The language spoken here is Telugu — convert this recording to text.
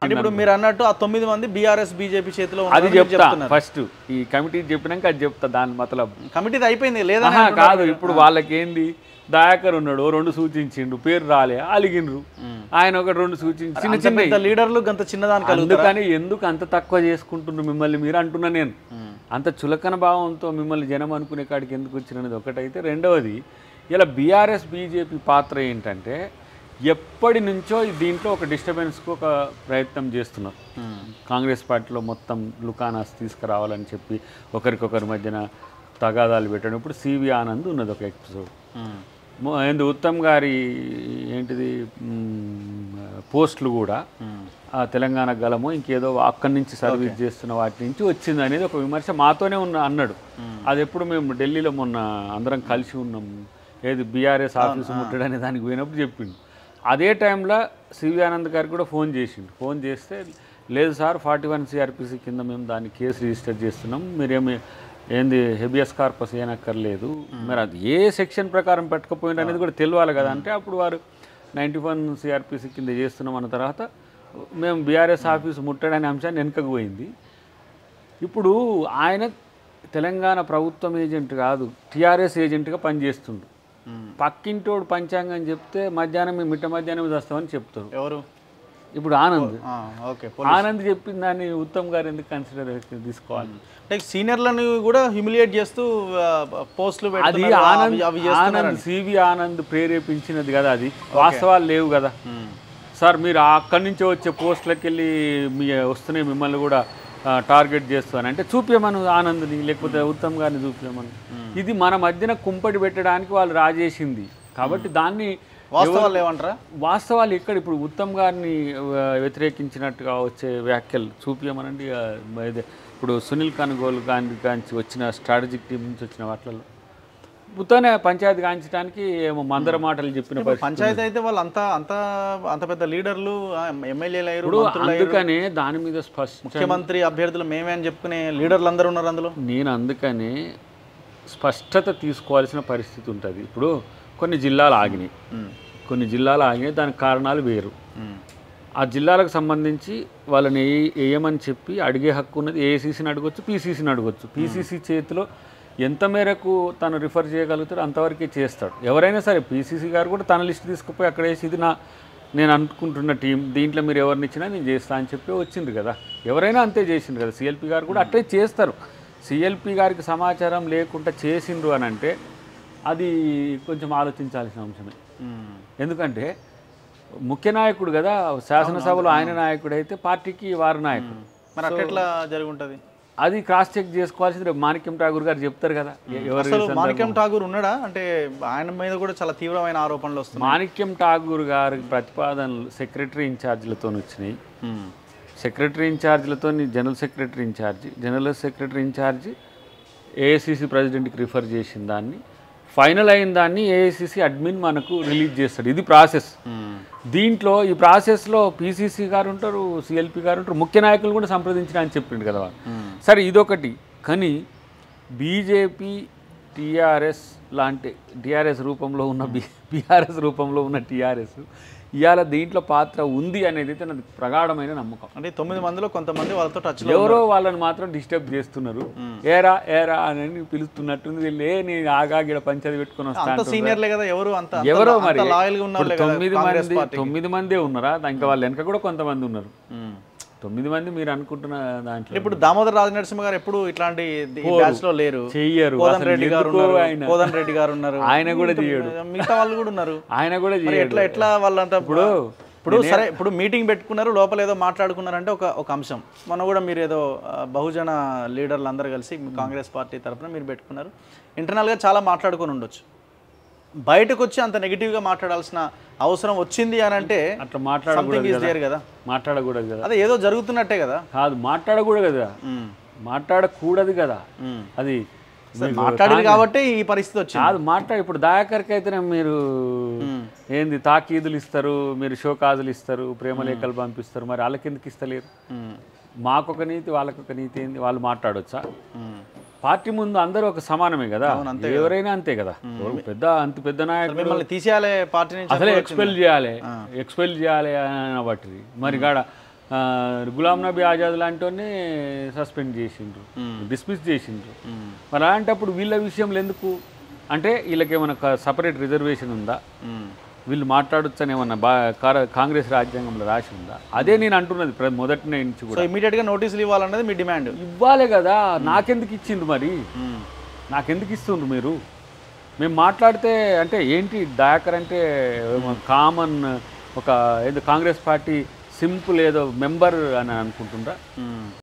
అంటే ఇప్పుడు మీరు అన్నట్టు ఆ తొమ్మిది మంది బీఆర్ఎస్ బీజేపీ చేతిలో అది ఉన్నారని చెప్తా చెప్తున్నారు ఫస్ట్ ఈ కమిటీ చెప్పినాక అది చెప్తా దాని మతలబ్ కమిటీది అయిపోయింది లేదా ఆహా, కాదు ఇప్పుడు వాళ్ళకేంది దయాకర్ ఉన్నాడు ఓ రెండు సూచించిండు పేరు రాలే అలిగినరు ఆయన ఒకటి రెండు సూచించి చిన్న చిన్న పెద్ద లీడర్లు గంత చిన్నదాని కలుగుతారు అందుకని ఎందుకు అంత తక్కువ చేసుకుంటున్నారు మిమ్మల్ని మీరు అంటున్నా నేను అంత చులకన భావంతో మిమ్మల్ని జనం అనుకునే కాడికి ఎందుకు వచ్చినది ఒకటైతే రెండవది ఇలా బీఆర్ఎస్ బీజేపీ పాత్ర ఏంటంటే ఎప్పటి నుంచో దీంట్లో ఒక డిస్టర్బెన్స్కు ఒక ప్రయత్నం చేస్తున్నారు కాంగ్రెస్ పార్టీలో మొత్తం లుకానాస్ తీసుకురావాలని చెప్పి ఒకరికొకరి మధ్యన తగాదాలు పెట్టడం ఇప్పుడు సివి ఆనంద్ ఉన్నది ఒక ఎపిసోడ్ మొ- ఏంది ఉత్తమ్ గారి ఏంటిది మ్, పోస్టులు కూడా ఆ తెలంగాణ గలము ఇంకేదో అక్కడి నుంచి సర్వీస్ చేస్తున్న వాటి నుంచి వచ్చింది అనేది ఒక విమర్శ మాతోనే ఉన్న అన్నాడు అది ఎప్పుడు మేము ఢిల్లీలో మొన్న అందరం కలిసి ఉన్నాం ఏది బీఆర్ఎస్ ఆఫీసు ముట్టడనే దానికి పోయినప్పుడు చెప్పిండు అదే టైంలో సివి ఆనంద్ గారికి కూడా ఫోన్ చేసిండు ఫోన్ చేస్తే లేదు సార్ ఫార్టీ వన్ సిఆర్పిసి కింద మేము దాన్ని కేసు రిజిస్టర్ చేస్తున్నాం మీరేమి ఏంది హెబియస్ కార్పస్ ఏనక్కర్లేదు మరి అది ఏ సెక్షన్ ప్రకారం పెట్టకపోయింది అనేది కూడా తెలియాలి కదా అంటే అప్పుడు వారు నైంటీ వన్ సిఆర్పిసి కింద చేస్తున్నాం అన్న తర్వాత మేము బీఆర్ఎస్ ఆఫీస్ ముట్టడనే అంశాన్ని వెనుకకు పోయింది ఇప్పుడు ఆయన తెలంగాణ ప్రభుత్వం ఏజెంట్ కాదు టీఆర్ఎస్ ఏజెంట్గా పనిచేస్తుండు పక్కింటోడు పంచాంగం చెప్తే మధ్యాహ్నం మేము మిట్ట మధ్యాహ్నం చేస్తామని చెప్తారు ఎవరు ఇప్పుడు ఆనంద్ ఆ, ఓకే ఆనంద్ చెప్పిన దాన్ని ఉత్తమ్ గారు ఎందుకు కన్సిడర్ తీసుకోవాలి అంటే సీనియర్లను కూడా హ్యూమిలియేట్ చేస్తూ ఆ, పోస్టులు అది పెడుతున్నారు, ఆనంద్ అవి- అవి చేస్తున్నారు ఆనంద్ సివి ఆనంద్ ప్రేరేపించినది కదా అది వాస్తవాలు లేవు కదా సార్ మీరు అక్కడి నుంచి వచ్చే పోస్టులకు వెళ్ళి మీ వస్తున్నాయి మిమ్మల్ని కూడా ఆ, టార్గెట్ చేస్తాను అంటే చూపించమను ఆనంద్ని లేకపోతే ఉత్తమ్ గారిని చూపించమను ఇది మన మధ్యన కుంపటి పెట్టడానికి వాళ్ళు రాజేసింది కాబట్టి దాన్ని వాస్తవాలు ఏమంటారా వాస్తవాలు ఇక్కడ ఇప్పుడు ఉత్తమ్ గారిని ఆ, వ్యతిరేకించినట్టుగా వచ్చే వ్యాఖ్యలు చూపించమనండి ఆ, ఇదే ఇప్పుడు సునీల్ కనుగోలు గాంధీ కాంచి వచ్చిన స్ట్రాటజిక్ టీం నుంచి వచ్చిన వాటిలలో ఉత్తనే పంచాయతీ కాంచడానికి ఏమో మందర మాటలు చెప్పిన పరిస్థితి పంచాయతీ అయితే వాళ్ళు అంత అంత అంత పెద్ద లీడర్లు ఎమ్మెల్యేలు అయ్యారు ఇప్పుడు మంత్రులు అయ్యారు అందుకనే దాని మీద స్పష్ట ముఖ్యమంత్రి అభ్యర్థులు మేమే అని చెప్పుకునే లీడర్లు అందరూ ఉన్నారు అందులో నేను అందుకనే స్పష్టత తీసుకోవాల్సిన పరిస్థితి ఉంటుంది ఇప్పుడు కొన్ని జిల్లాలు ఆగినాయి కొన్ని జిల్లాలు ఆగినాయి దానికి కారణాలు వేరు ఆ జిల్లాలకు సంబంధించి వాళ్ళని ఏ- వేయమని చెప్పి అడిగే హక్కు ఉన్నది ఏఐసీసీని అడగొచ్చు పీసీసీని అడగొచ్చు పీసీసీ చేతిలో ఎంత మేరకు తను రిఫర్ చేయగలుగుతాడో అంతవరకే చేస్తాడు ఎవరైనా సరే పీసీసీ గారు కూడా తన లిస్ట్ తీసుకుపోయి అక్కడ వేసి ఇది నా నేను అనుకుంటున్న టీం దీంట్లో మీరు ఎవరిని ఇచ్చినా నేను చేస్తా అని చెప్పి వచ్చిండ్రు కదా ఎవరైనా అంతే చేసిండ్రు కదా సిఎల్పి గారు కూడా అట్లే చేస్తారు సిఎల్పి గారికి సమాచారం లేకుండా చేసిండ్రు అని అంటే అది కొంచెం ఆలోచించాల్సిన అంశమే ఎందుకంటే ముఖ్య నాయకుడు కదా శాసనసభలో ఆయన నాయకుడు అయితే పార్టీకి వారి నాయకుడు మరి అట్లా జరుగుంటది అది క్రాస్ చెక్ చేసుకోవాల్సింది రేపు మాణిక్యం ఠాగూర్ గారు చెప్తారు కదా ఎ- ఎవరు అసలు మాణిక్యం ఠాగూర్ ఉన్నాడా అంటే ఆయన మీద కూడా చాలా తీవ్రమైన ఆరోపణలు వస్తున్నాయి మాణిక్యం ఠాగూర్ గారి ప్రతిపాదనలు సెక్రటరీ ఇన్ఛార్జీలతో వచ్చినాయి సెక్రటరీ ఇన్ఛార్జీలతో general secretary incharge general secretary incharge AICC ప్రెసిడెంట్కి రిఫర్ చేసిన దాన్ని ఫైనల్ అయిన దాన్ని ఏఐసిసి అడ్మిన్ మనకు రిలీజ్ చేస్తాడు ఇది ప్రాసెస్ దీంట్లో ఈ ప్రాసెస్లో పీసీసీ గారు ఉంటారు సిఎల్పి గారు ఉంటారు ముఖ్య నాయకులు కూడా సంప్రదించిన అని చెప్పిండు కదా వాళ్ళు సరే ఇదొకటి కానీ బీజేపీ టీఆర్ఎస్ లాంటి టీఆర్ఎస్ రూపంలో ఉన్న బీ బీఆర్ఎస్ రూపంలో ఉన్న టీఆర్ఎస్ ఇవాళ దీంట్లో పాత్ర ఉంది అనేది అయితే నాకు ప్రగాఢమైన నమ్మకం అంటే ఈ తొమ్మిది మందిలో కొంతమంది వాళ్ళతో టచ్ లో ఎవరో వాళ్ళని మాత్రం డిస్టర్బ్ చేస్తున్నారు ఏరా ఏరా అని పిలుస్తున్నట్టుంది వీళ్ళు ఏ నేను ఆగాగిడ పంచాయతీ పెట్టుకుని వస్తా అంత సీనియర్లే కదా ఎవరు అంత అంత- ఎవరో అంత మరి లాయల్ గా ఉన్నారు ఇప్పుడు తొమ్మిది మంది తొమ్మిది మందే ఉన్నారా ఇంకా వాళ్ళ వెనక కూడా కొంతమంది ఉన్నారు తొమ్మిది మంది మీరు అనుకుంటున్న దాంట్లో ఇప్పుడు దామోదర్ రాజనరసింహ గారు ఎప్పుడు ఇట్లాంటి బ్యాచ్ లో లేరు చెయ్యరు కోదన్ అసలు రెడ్డి గారు ఎందుకో ఉన్నారు ఆయన కోదన్ రెడ్డి గారు ఉన్నారు ఆయన కూడా చేయడు మిగతా వాళ్ళు కూడా ఉన్నారు ఆయన కూడా మరి చేయడు ఎట్లా ఎట్లా వాళ్ళంతా ఇప్పుడు ఇప్పుడు సరే ఇప్పుడు మీటింగ్ పెట్టుకున్నారు లోపల ఏదో మాట్లాడుకున్నారంటే ఒక ఒక అంశం మొన్న కూడా మీరు ఏదో ఆ, బహుజన లీడర్లు అందరూ కలిసి కాంగ్రెస్ పార్టీ తరఫున మీరు పెట్టుకున్నారు ఇంటర్నల్గా చాలా మాట్లాడుకొని ఉండొచ్చు బయటకు వచ్చి అంత నెగిటివ్గా మాట్లాడాల్సిన అవసరం వచ్చింది అని అంటే అట్లా సంథింగ్ మాట్లాడకూడదు ఈజ్ కదా దేర్ కదా మాట్లాడకూడదు కదా అదే ఏదో జరుగుతున్నట్టే కదా కాదు మాట్లాడకూడదు కదా మాట్లాడకూడదు కదా అది మీకు మాట్లాడింది కాబట్టి ఈ పరిస్థితి వచ్చింది కాదు మాట్లాడు ఇప్పుడు దాయాకర్కి అయితేనే మీరు ఏంది తాకీదులు ఇస్తారు మీరు షోకాజులు ఇస్తారు ప్రేమ లేఖలు పంపిస్తారు మరి వాళ్ళకి ఎందుకు ఇస్తలేరు మ్మ్. మాకొక నీతి వాళ్ళకొక నీతి ఏంది వాళ్ళు మాట్లాడొచ్చా పార్టీ ముందు అందరూ ఒక సమానమే కదా ఎవరైనా అంతే కదా ఎవరు పెద్ద అంత పెద్ద నాయకుడు మిమ్మల్ని తీసేయాలి పార్టీ నుంచి అసలే ఎక్స్పెల్ చేయాలి ఎక్స్పెల్ చేయాలి అని బట్టి మరి గాడ ఆ, గులాం నబీ ఆజాద్ లాంటి సస్పెండ్ చేసిండ్రు డిస్మిస్ చేసిండ్రు మరి అలాంటప్పుడు వీళ్ళ విషయంలో ఎందుకు అంటే వీళ్ళకి ఏమైనా సపరేట్ రిజర్వేషన్ ఉందా వీళ్ళు మాట్లాడొచ్చని ఏమన్నా బా కార- కాంగ్రెస్ రాజ్యాంగంలో రాసి ఉందా అదే నేను అంటున్నది ప్ర- మొదటి నుంచి కూడా సో ఇమీడియట్గా నోటీసులు ఇవ్వాలన్నది మీ డిమాండ్ ఇవ్వాలి కదా నాకెందుకు ఇచ్చిండ్రు మరి నాకెందుకు ఇస్తుండ్రు మీరు మేము మాట్లాడితే అంటే ఏంటి దయాకర్ అంటే కామన్ ఒక ఏదో కాంగ్రెస్ పార్టీ సింపుల్ ఏదో మెంబర్ అని అనుకుంటుండ్రా